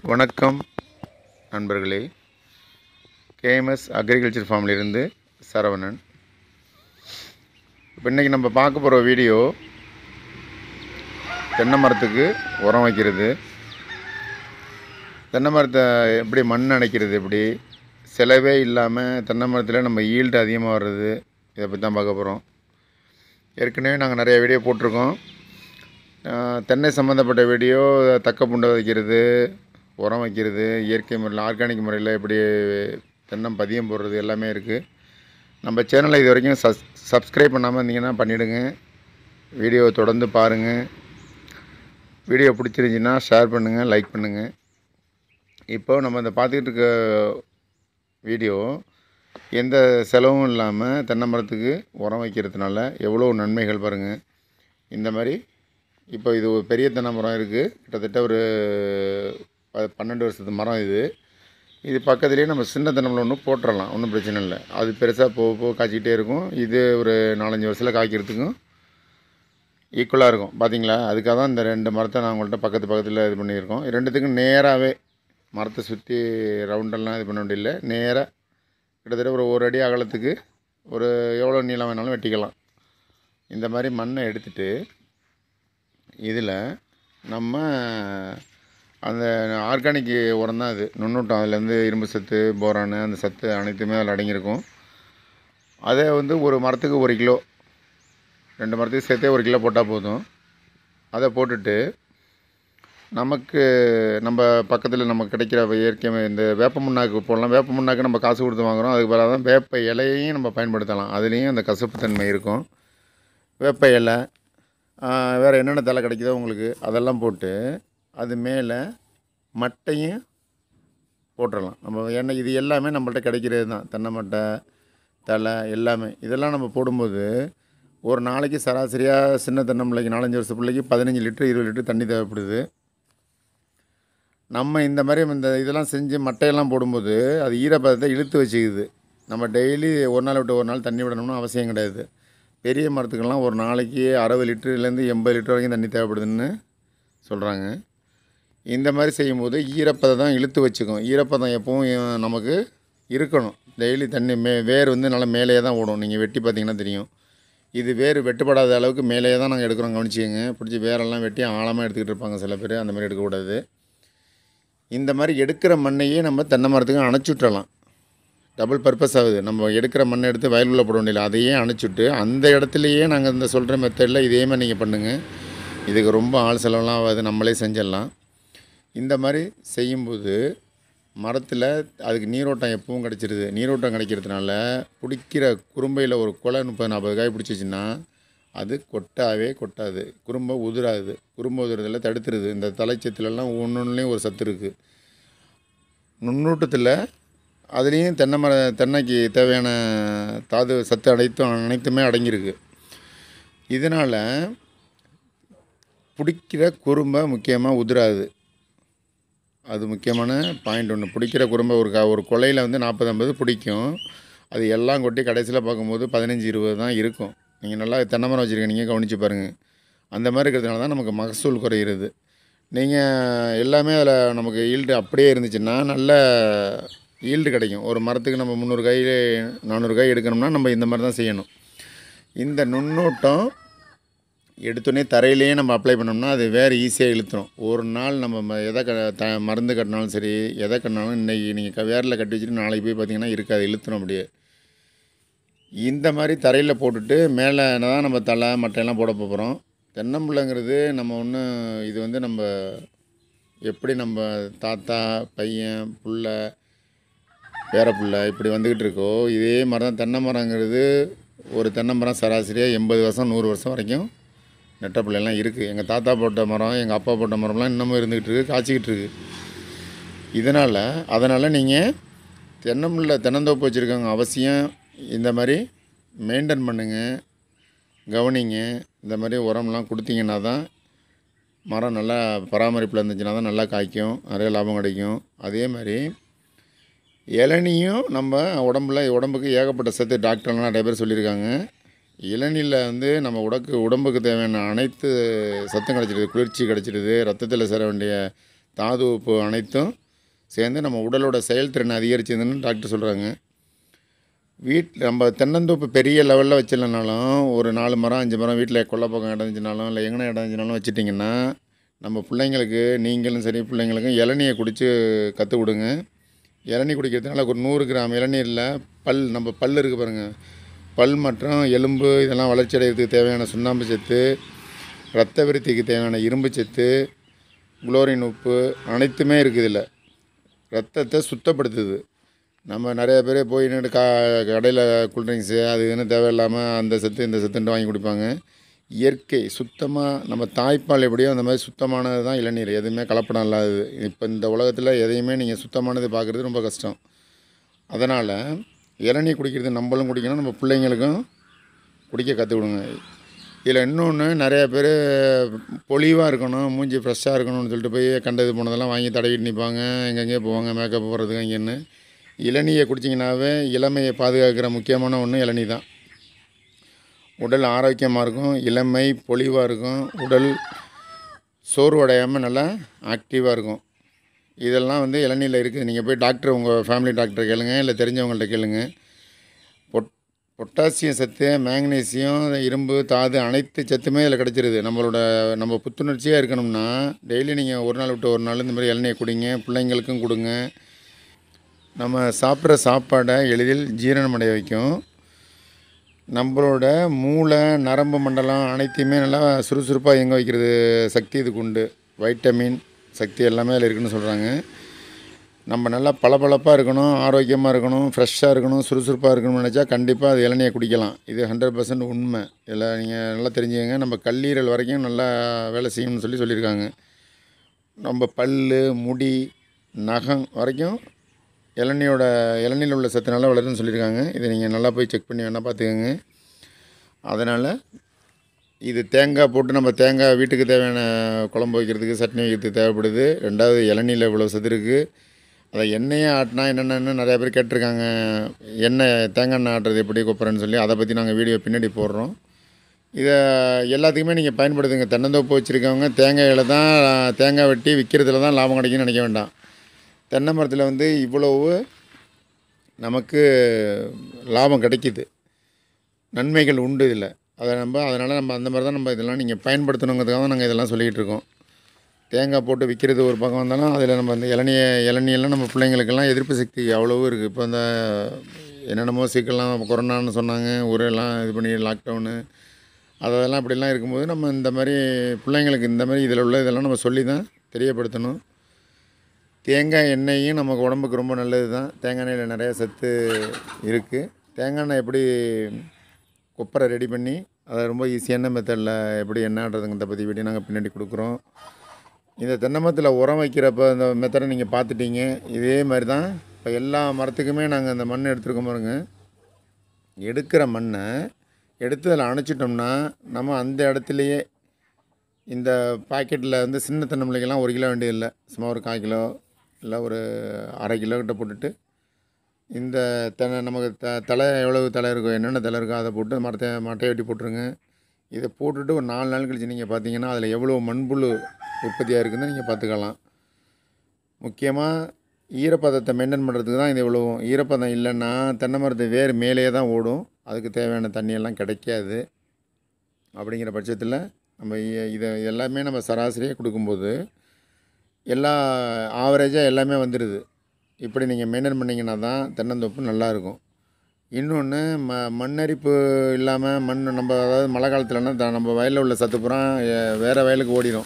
வணக்கம் நண்பர்களே KMS agriculture ஃபார்ம்லேருந்து Saravanan இப்போ இன்றைக்கி நம்ம பார்க்க போகிற வீடியோ தென்னை மரத்துக்கு உரம் வைக்கிறது தென்னை மரத்தை எப்படி மண் அணைக்கிறது எப்படி செலவே இல்லாமல் தென்னை மரத்தில் நம்ம ஈல்டு அதிகமாக வர்றது இதை பற்றி தான் பார்க்க போகிறோம் ஏற்கனவே நாங்கள் நிறைய வீடியோ போட்டிருக்கோம் ஆஹ் தென்னை சம்மந்தப்பட்ட வீடியோ தக்க புண்டை வைக்கிறது உரம் வைக்கிறது இயற்கை முறையில் ஆர்கானிக் முறையில் எப்படி தென்னம் பதியம் போடுறது எல்லாமே இருக்குது நம்ம சேனலை இது வரைக்கும் சஸ் சப்ஸ்கிரைப் பண்ணாமல் இருந்தீங்கன்னா பண்ணிவிடுங்க வீடியோவை தொடர்ந்து பாருங்கள் வீடியோ பிடிச்சிருந்துச்சின்னா ஷேர் பண்ணுங்கள் லைக் பண்ணுங்கள் இப்போ நம்ம இந்த பார்த்துக்கிட்டு இருக்க வீடியோ எந்த செலவும் இல்லாமல் தென்னை மரத்துக்கு உரம் வைக்கிறதுனால எவ்வளோ நன்மைகள் பாருங்கள் இந்த மாதிரி இப்போ இது ஒரு பெரிய தென்னை மரம் இருக்குது கிட்டத்தட்ட ஒரு ப- பன்னெண்டு வருஷத்து மரம் இது இது பக்கத்துலேயே நம்ம சின்ன தென்னை மரம் ஒன்று போட்டுறலாம் ஒன்றும் பிரச்சனை இல்லை அது பெருசாக போக போக காய்ச்சிக்கிட்டே இருக்கும் இது ஒரு நாலஞ்சு வருஷத்தில் காய்க்கிறதுக்கும் ஈக்குவலாக இருக்கும் பார்த்தீங்களா அதுக்காக தான் இந்த ரெண்டு மரத்தை நான் உங்கள்கிட்ட பக்கத்து பக்கத்தில் இது பண்ணியிருக்கோம் ரெண்டுத்துக்கும் நேராகவே மரத்தை சுற்றி ரவுண்டெல்லாம் இது பண்ண வேண்டியதில்லை நேராக கிட்டத்தட்ட ஒரு ஒரு அடி அகலத்துக்கு ஒரு எவ்வளோ நீளம் வேணாலும் வெட்டிக்கலாம் இந்த மாதிரி மண்ணை எடுத்துட்டு இதில் நம்ம அந்த ஆர்கானிக் உரம் தான் அது நுண்ணூட்டம் அதுலேருந்து இரும்பு சத்து போரானு அந்த சத்து அனைத்துமே அதில் அடங்கியிருக்கும் அதை வந்து ஒரு மரத்துக்கு ஒரு கிலோ ரெண்டு மரத்துக்கு சேர்த்தே ஒரு கிலோ போட்டால் போதும் அதை போட்டுட்டு நமக்கு நம்ம பக்கத்தில் நமக்கு கிடைக்கிற இயற்கை இந்த வேப்ப முன்னாக்கு போடலாம் வேப்ப முன்னாக்கு நம்ம காசு கொடுத்து வாங்குகிறோம் அதுக்கு பதிலாக தான் வேப்ப இலையையும் நம்ம பயன்படுத்தலாம் அதுலேயும் அந்த கசப்புத்தன்மை இருக்கும் வேப்ப இலை ஆஹ், வேறு என்னென்ன தலை கிடைக்குதோ உங்களுக்கு அதெல்லாம் போட்டு அது மேலே மட்டையும் போட்டுடலாம் நம்ம ஏன்னா இது எல்லாமே நம்மள்ட்ட கிடைக்கிறது தான் தென்னை மட்டை தலை எல்லாமே இதெல்லாம் நம்ம போடும்போது ஒரு நாளைக்கு சராசரியாக சின்ன தென்னை பிள்ளைக்கு நாலஞ்சு வருஷ பிள்ளைக்கு பதினஞ்சு லிட்டர் இருபது லிட்டர் தண்ணி தேவைப்படுது நம்ம இந்த மாதிரி இந்த இதெல்லாம் செஞ்சு மட்டையெல்லாம் போடும்போது அது ஈரப்பதத்தை இழுத்து வச்சுக்குது நம்ம டெய்லி ஒரு நாள் விட்டு ஒரு நாள் தண்ணி விடணும்னு அவசியம் கிடையாது பெரிய மரத்துக்கெல்லாம் ஒரு நாளைக்கு அறுபது லிட்டர்லேருந்து எண்பது லிட்டர் வரைக்கும் தண்ணி தேவைப்படுதுன்னு சொல்கிறாங்க இந்த மாதிரி செய்யும்போது ஈரப்பதம் தான் இழுத்து வச்சுக்கும் ஈரப்பதம் எப்பவும் அஹ், நமக்கு இருக்கணும் டெய்லி தண்ணி மே வேர் வந்து நல்லா மேலேயே தான் ஓடும் நீங்கள் வெட்டி பார்த்தீங்கன்னா தெரியும் இது வேர் வெட்டுப்படாத அளவுக்கு மேலேயே தான் நாங்கள் எடுக்கிறோம் கவனிச்சிங்க பிடிச்சி வேரெல்லாம் வெட்டி ஆழமாக எடுத்துக்கிட்டு இருப்பாங்க சில பேர் அந்த மாதிரி எடுக்கக்கூடாது இந்த மாதிரி எடுக்கிற மண்ணையே நம்ம தென்னை மரத்துக்கு அணைச்சி விட்டுறலாம் டபுள் பர்பஸ் ஆகுது நம்ம எடுக்கிற மண்ணை எடுத்து வயலுக்குள்ளே போட வேண்டியதில்லை அதையே அணைச்சிட்டு அந்த இடத்துலையே நாங்கள் இந்த சொல்கிற மெத்தடில் இதே மாதிரி நீங்கள் பண்ணுங்கள் இதுக்கு ரொம்ப ஆள் செலவெல்லாம் ஆகாது நம்மளே செஞ்சிடலாம் இந்த மாதிரி செய்யும்போது மரத்தில் அதுக்கு நீரோட்டம் எப்பவும் கிடச்சிருது நீரோட்டம் கிடைக்கிறதுனால பிடிக்கிற குறும்பையில் ஒரு குலை முப்பது நாற்பது காய் பிடிச்சிச்சின்னா அது கொட்டாவே கொட்டாது குறும்பை உதிராது குறும்பை உதிரதில் தடுத்துருது இந்த தலைச்சத்துலலாம் ஒன்று ஒன்றுலேயும் ஒரு சத்து இருக்குது நுண்ணூட்டத்தில் அதுலேயும் தென்னை மர தென்னைக்கு தேவையான தாது சத்து அனைத்தும் அனைத்துமே அடங்கியிருக்கு இதனால் பிடிக்கிற குறும்பை முக்கியமாக உதிராது அது முக்கியமான பாயிண்ட் ஒன்று பிடிக்கிற குறும்பை ஒரு க ஒரு கொலையில் வந்து நாற்பது ஐம்பது பிடிக்கும் அது எல்லாம் கொட்டி கடைசியில் பார்க்கும்போது பதினஞ்சு இருபது தான் இருக்கும் நீங்கள் நல்லா தென்னை மரம் வச்சுருக்கீங்க கவனித்து பாருங்கள் அந்த மாதிரி இருக்கிறதுனால தான் நமக்கு மகசூல் குறையிறது நீங்கள் எல்லாமே அதில் நமக்கு ஈல்டு அப்படியே இருந்துச்சுன்னா நல்ல ஈல்டு கிடைக்கும் ஒரு மரத்துக்கு நம்ம முந்நூறு காய் நானூறு காய் எடுக்கணும்னா நம்ம இந்த மாதிரி தான் செய்யணும் இந்த நுண்ணூட்டம் எடுத்தோடனே தரையிலேயே நம்ம அப்ளை பண்ணோம்னா அது வேறு ஈஸியாக இழுத்துரும் ஒரு நாள் நம்ம ம- எதை க த மருந்து கட்டினாலும் சரி எதை கட்டினாலும் இன்றைக்கி நீங்கள் க வேரில் கட்டி வச்சுட்டு நாளைக்கு போய் பார்த்தீங்கன்னா இருக்காது இழுத்துரும் அப்படியே இந்த மாதிரி தரையில் போட்டுட்டு மேலே தான் நம்ம தலை மட்டையெல்லாம் போட போகிறோம் தென்னம்பிள்ளைங்கிறது நம்ம ஒன்று இது வந்து நம்ம எப்படி நம்ம தாத்தா பையன் புள்ள பேர புள்ள இப்படி வந்துக்கிட்டு இருக்கோ இதே மாதிரி தான் தென்னை மரங்கிறது ஒரு தென்னை மரம் சராசரியாக எண்பது வருஷம் நூறு வருஷம் வரைக்கும் நெட்ட பிள்ளைலாம் இருக்குது எங்கள் தாத்தா போட்ட மரம் எங்கள் அப்பா போட்ட மரம்லாம் இன்னமும் இருந்துக்கிட்டு இருக்குது காய்ச்சிக்கிட்டு இருக்கு இதனால் அதனால் நீங்கள் தென்னம்பிள்ளை தென்னந்தோப்பு வச்சுருக்கவங்க அவசியம் இந்த மாதிரி மெயின்டைன் பண்ணுங்கள் கவனிங்க இந்த மாதிரி உரம்லாம் கொடுத்தீங்கன்னா தான் மரம் நல்லா பராமரிப்பில் இருந்துச்சுன்னா தான் நல்லா காய்க்கும் நிறைய லாபம் கிடைக்கும் அதே மாதிரி இளநியும் நம்ம உடம்புல உடம்புக்கு ஏகப்பட்ட சத்து டாக்டர்லாம் நிறைய பேர் சொல்லியிருக்காங்க இளநீரில் வந்து நம்ம உடக்கு உடம்புக்கு தேவையான அனைத்து சத்தும் கிடச்சிடுது குளிர்ச்சி கிடச்சிடுது ரத்தத்தில் சேர வேண்டிய தாது உப்பு அனைத்தும் சேர்ந்து நம்ம உடலோட செயல்திறனை அதிகரிச்சதுன்னு டாக்டர் சொல்கிறாங்க வீட்டில் நம்ம தென்னந்தோப்பு பெரிய லெவலில் வச்சிடலனாலும் ஒரு நாலு மரம் அஞ்சு மரம் வீட்டில் கொல்லை பக்கம் இடம் இருந்துச்சுனாலும் இல்லை எங்கன இடம் இருந்துச்சுனாலும் வச்சிட்டிங்கன்னா நம்ம பிள்ளைங்களுக்கு நீங்களும் சரி பிள்ளைங்களுக்கும் இளநியை குடித்து கற்றுக் கொடுங்க இளநீ குடிக்கிறதுனால ஒரு நூறு கிராம் இளநீரில் பல் நம்ம பல் இருக்குது பாருங்கள் பல் மற்றும் எலும்பு இதெல்லாம் வளர்ச்சி அடைகிறதுக்கு தேவையான சுண்ணாம்பு சத்து ரத்த விருத்திக்கு தேவையான இரும்பு சத்து குளோரின் உப்பு அனைத்துமே இருக்குது இதில் ரத்தத்தை சுத்தப்படுத்துது நம்ம நிறைய பேர் போய் நின்று கா கடையில் கூல்ட்ரிங்க்ஸு அது இதுன்னு தேவையில்லாமல் அந்த சத்து இந்த சத்துன்ட்டு வாங்கி குடிப்பாங்க இயற்கை சுத்தமாக நம்ம தாய்ப்பால் எப்படியோ அந்த மாதிரி சுத்தமானது தான் இளநீர் எதுவுமே கலப்படம் இல்லாதது இப்போ இந்த உலகத்தில் எதையுமே நீங்கள் சுத்தமானது பார்க்குறது ரொம்ப கஷ்டம் அதனால் இளநீர் குடிக்கிறது நம்மளும் குடிக்கணும் நம்ம பிள்ளைங்களுக்கும் குடிக்க கற்றுக் கொடுங்க இதில் இன்னொன்று நிறைய பேர் பொலிவாக இருக்கணும் மூஞ்சி ஃப்ரெஷ்ஷாக இருக்கணும்னு சொல்லிட்டு போய் கண்டது போனதெல்லாம் வாங்கி தடவிட்டு நிற்பாங்க எங்கெங்கேயோ போவாங்க மேக்கப் போடுறதுக்கு இங்கேன்னு இளநியை குடிச்சிங்கனாவே இளமையை பாதுகாக்கிற முக்கியமான ஒன்று இளநீ தான் உடல் ஆரோக்கியமாக இருக்கும் இளமை பொலிவாக இருக்கும் உடல் சோர்வடையாமல் நல்லா ஆக்டிவாக இருக்கும் இதெல்லாம் வந்து இளநீரில் இருக்குது நீங்கள் போய் டாக்டர் உங்கள் ஃபேமிலி டாக்டர் கேளுங்க இல்லை தெரிஞ்சவங்கள்ட்ட கேளுங்க பொட் பொட்டாசியம் சத்து மேக்னீசியம் இரும்பு தாது அனைத்து சத்துமே இதில் கிடச்சிருது நம்மளோட நம்ம புத்துணர்ச்சியாக இருக்கணும்னா டெய்லி நீங்கள் ஒரு நாள் விட்டு ஒரு நாள் இந்த மாதிரி இளநியை குடிங்க பிள்ளைங்களுக்கும் கொடுங்க நம்ம சாப்பிட்ற சாப்பாடை எளிதில் ஜீரணமடைய வைக்கும் நம்மளோட மூளை நரம்பு மண்டலம் அனைத்தையுமே நல்லா சுறுசுறுப்பாக இயங்க வைக்கிறது சக்தி இதுக்கு உண்டு வைட்டமின் சக்தி எல்லாமே அதில் இருக்குன்னு சொல்கிறாங்க நம்ம நல்லா பளபளப்பாக இருக்கணும் ஆரோக்கியமாக இருக்கணும் ஃப்ரெஷ்ஷாக இருக்கணும் சுறுசுறுப்பாக இருக்கணும்னு நினச்சா கண்டிப்பாக அது இளநியை குடிக்கலாம் இது ஹண்ட்ரட் பர்சன்ட் உண்மை இதில் நீங்கள் நல்லா தெரிஞ்சுக்கங்க நம்ம கல்லீரல் வரைக்கும் நல்லா வேலை செய்யணும்னு சொல்லி சொல்லியிருக்காங்க நம்ம பல் முடி நகம் வரைக்கும் இளநியோட இளநியில் உள்ள சத்து நல்லா வளருதுன்னு சொல்லியிருக்காங்க இதை நீங்கள் நல்லா போய் செக் பண்ணி வேணால் பார்த்துக்கோங்க அதனால் இது தேங்காய் போட்டு நம்ம தேங்காய் வீட்டுக்கு தேவையான குழம்பு வைக்கிறதுக்கு சட்னி வைக்கிறதுக்கு தேவைப்படுது ரெண்டாவது இளநியில் இவ்வளோ சத்து இருக்குது அதை எண்ணெயை ஆட்டினா என்னென்னு நிறையா பேர் கேட்டிருக்காங்க எண்ணெய் தேங்காய் எண்ணெய் ஆட்டுறது எப்படி கொப்பரைன்னு சொல்லி அதை பற்றி நாங்கள் வீடியோ பின்னாடி போடுறோம் இதை எல்லாத்துக்குமே நீங்கள் பயன்படுத்துங்க தென்னந்தோப்பு வச்சுருக்கவங்க தேங்காயில் தான் தேங்காய் வெட்டி விற்கிறதுல தான் லாபம் கிடைக்கும்னு நினைக்க வேண்டாம் தென்னை மரத்தில் வந்து இவ்வளவு நமக்கு லாபம் கிடைக்கிது நன்மைகள் உண்டு இதில் அதை நம்ம அதனால் நம்ம அந்த மாதிரி தான் நம்ம இதெல்லாம் நீங்கள் பயன்படுத்தணுங்கிறதுக்காக தான் நாங்கள் இதெல்லாம் சொல்லிக்கிட்டு இருக்கோம் தேங்காய் போட்டு விற்கிறது ஒரு பக்கம் வந்தாலும் அதில் நம்ம அந்த இளநிய இளநியெல்லாம் நம்ம பிள்ளைங்களுக்கெல்லாம் எதிர்ப்பு சக்தி அவ்வளவு இருக்குது இப்போ இந்த என்னென்னமோ சிக்கலாம் கொரோனான்னு சொன்னாங்க ஊரெல்லாம் இது பண்ணி லாக்டவுனு அதெல்லாம் இப்படிலாம் இருக்கும்போது நம்ம இந்த மாதிரி பிள்ளைங்களுக்கு இந்த மாதிரி இதில் உள்ள இதெல்லாம் நம்ம சொல்லி தான் தெரியப்படுத்தணும் தேங்காய் எண்ணெயும் நமக்கு உடம்புக்கு ரொம்ப நல்லது தான் தேங்காய் எண்ணெயில் நிறைய சத்து இருக்குது தேங்காய் எண்ணெய் எப்படி கொப்பரை ரெடி பண்ணி அதை ரொம்ப ஈஸியான மெத்தடில் எப்படி எண்ணெய்ன்றதுங்கிறத பற்றி வீடியோ நாங்கள் பின்னாடி கொடுக்குறோம் இந்த தென்னை மரத்தில் உரம் வைக்கிறப்ப இந்த மெத்தடை நீங்கள் பார்த்துட்டீங்க இதே மாதிரி தான் இப்போ எல்லா மரத்துக்குமே நாங்கள் இந்த மண் எடுத்துருக்கோம் பாருங்க எடுக்கிற மண்ணை எடுத்து அதில் அணைச்சிட்டோம்னா நம்ம அந்த இடத்துலையே இந்த பாக்கெட்டில் வந்து சின்ன தென்னம்பிள்ளைக்கெல்லாம் ஒரு கிலோ வேண்டியதில்லை சும்மா ஒரு கால் கிலோ இல்லை ஒரு அரை கிலோ கிட்ட போட்டுட்டு இந்த தென்னை நமக்கு த தலை எவ்வளவு தலை இருக்கோ என்னென்ன தலை இருக்கோ அதை போட்டு மரத்தை மட்டையை வெட்டி போட்டுருங்க இதை போட்டுட்டு ஒரு நாலு நாள் கழிச்சு நீங்கள் பார்த்தீங்கன்னா அதில் எவ்வளோ மண்புழு உற்பத்தியாக இருக்குதுன்னு நீங்கள் பார்த்துக்கலாம் முக்கியமாக ஈரப்பதத்தை மெயின்டைன் பண்ணுறதுக்கு தான் இது இவ்வளவும் ஈரப்பதம் இல்லைன்னா தென்னை மரத்து வேர் மேலேயே தான் ஓடும் அதுக்கு தேவையான தண்ணியெல்லாம் கிடைக்காது அப்படிங்கிற பட்சத்தில் நம்ம இ- இதை எல்லாமே நம்ம சராசரியாக கொடுக்கும்போது எல்லா ஆவரேஜாக எல்லாமே வந்துடுது இப்படி நீங்கள் மெயின்டைன் பண்ணிங்கன்னா தான் தென்னந்தோப்பு நல்லாயிருக்கும் இன்னொன்று ம மண்ணரிப்பு இல்லாமல் மண் நம்ம அதாவது மழை காலத்துலனா த- நம்ம வயலில் உள்ள சத்து பூரா எ- வேறு வயலுக்கு ஓடிடும்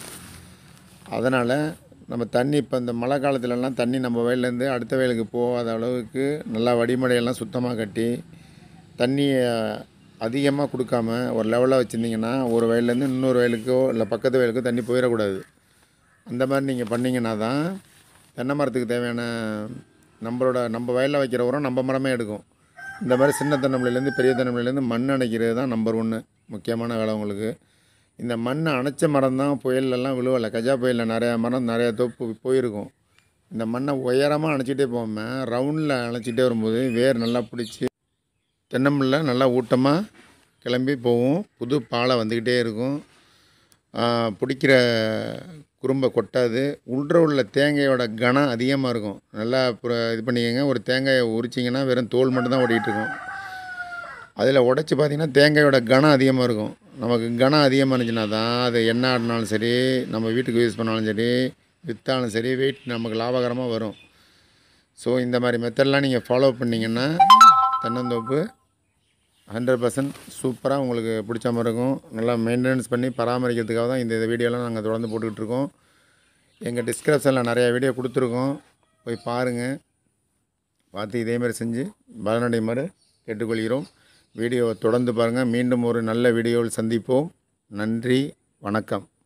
அதனால் நம்ம தண்ணி இப்போ இந்த மழை காலத்துலலாம் தண்ணி நம்ம வயல்லேருந்து அடுத்த வயலுக்கு போகாத அளவுக்கு நல்லா வடிமடையெல்லாம் சுத்தமாக கட்டி தண்ணியை அதிகமாக கொடுக்காம ஒரு லெவலாக வச்சுருந்தீங்கன்னா ஒரு வயல்லேருந்து இன்னொரு வயலுக்கோ இல்லை பக்கத்து வயலுக்கோ தண்ணி போயிடக்கூடாது அந்த மாதிரி நீங்கள் பண்ணிங்கன்னா தான் தென்னை மரத்துக்கு தேவையான நம்மளோட நம்ம வயலில் வைக்கிற உரம் நம்ம மரமே எடுக்கும் இந்த மாதிரி சின்ன தென்னம்பிள்ளைலேருந்து பெரிய தென்னம்பிள்ளைலேருந்து மண் அணைக்கிறது தான் நம்பர் ஒன்று முக்கியமான வேலை உங்களுக்கு இந்த மண் அணைச்ச மரம் தான் புயல்லலாம் விழுவலை கஜா புயலில் நிறையா மரம் நிறையா தோப்பு போயிருக்கும் இந்த மண்ணை உயரமாக அணைச்சிட்டே போகாமல் ரவுண்டில் அணைச்சிட்டே வரும்போது வேர் நல்லா பிடிச்சி தென்னம்பிள்ளை நல்லா ஊட்டமாக கிளம்பி போகும் புது பாலை வந்துக்கிட்டே இருக்கும் ஆ, பிடிக்கிற குறும்பை கொட்டாது உள்ள உள்ள தேங்காயோட கனம் அதிகமாக இருக்கும் நல்லா அப்புறம் இது பண்ணிக்கோங்க ஒரு தேங்காயை உரிச்சிங்கன்னா வெறும் தோல் மட்டும்தான் ஓடிட்டு இருக்கும் அதில் உடச்சி பார்த்தீங்கன்னா தேங்காயோட கனம் அதிகமாக இருக்கும் நமக்கு கனம் அதிகமாக இருந்துச்சுன்னா தான் அது எண்ணெய் ஆடினாலும் சரி நம்ம வீட்டுக்கு யூஸ் பண்ணாலும் சரி விற்றாலும் சரி வெயிட் நமக்கு லாபகரமாக வரும் ஸோ இந்த மாதிரி மெத்தட்லாம் நீங்கள் ஃபாலோ பண்ணிங்கன்னா தென்னந்தோப்பு ஹண்ட்ரட் பர்சன்ட் சூப்பராக உங்களுக்கு பிடிச்ச மாதிரி இருக்கும் நல்லா மெயின்டெனன்ஸ் பண்ணி பராமரிக்கிறதுக்காக தான் இந்த வீடியோலாம் நாங்கள் தொடர்ந்து போட்டுக்கிட்டு இருக்கோம் எங்கள் டிஸ்கிரிப்ஷனில் நிறையா வீடியோ கொடுத்துருக்கோம் போய் பாருங்கள் பார்த்து இதேமாதிரி செஞ்சு பலனடையுமாறு கேட்டுக்கொள்கிறோம் வீடியோவை தொடர்ந்து பாருங்கள் மீண்டும் ஒரு நல்ல வீடியோவில் சந்திப்போம் நன்றி வணக்கம்